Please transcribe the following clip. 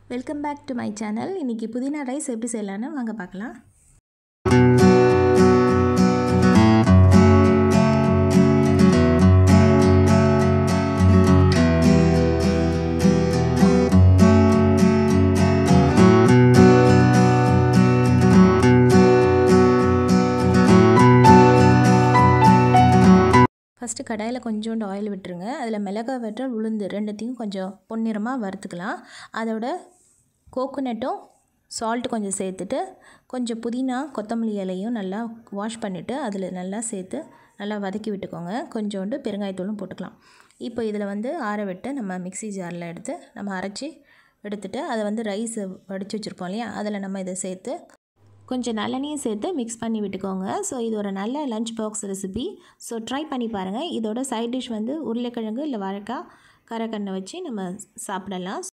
welcome back to my channel இன்றைக்கி pudina rice எப்படி செய்யலான்னு வாங்க பார்க்கலாம் ஃபஸ்ட்டு கடாயில் கொஞ்சோண்டு ஆயில் விட்டுருங்க அதில் மிளகாய் வற்றல் உளுந்து ரெண்டுத்தையும் கொஞ்சம் பொன்னிறமாக வறுத்துக்கலாம் அதோட கோகோனட்டும் சால்ட் கொஞ்சம் சேர்த்துட்டு கொஞ்சம் புதினா கொத்தமல்லி இலையும் நல்லா வாஷ் பண்ணிவிட்டு அதில் நல்லா சேர்த்து நல்லா வதக்கி விட்டுக்கோங்க கொஞ்சோண்டு பெருங்காயத்தூளும் போட்டுக்கலாம் இப்போ இதில் வந்து ஆற விட்டு நம்ம மிக்ஸி ஜாரில் எடுத்து நம்ம அரைச்சி எடுத்துகிட்டு அதை வந்து ரைஸ் வடித்து வச்சுருக்கோம் இல்லையா அதில் நம்ம இதை சேர்த்து கொஞ்சம் நல்லெண்ணையும் சேர்த்து மிக்ஸ் பண்ணி விட்டுக்கோங்க ஸோ இது ஒரு நல்ல lunch box recipe so try பண்ணி பாருங்கள் இதோட சைட் டிஷ் வந்து உருளைக்கிழங்கு இல்லை வாழைக்காய் கரைக்கண்ணை வச்சு நம்ம சாப்பிடலாம்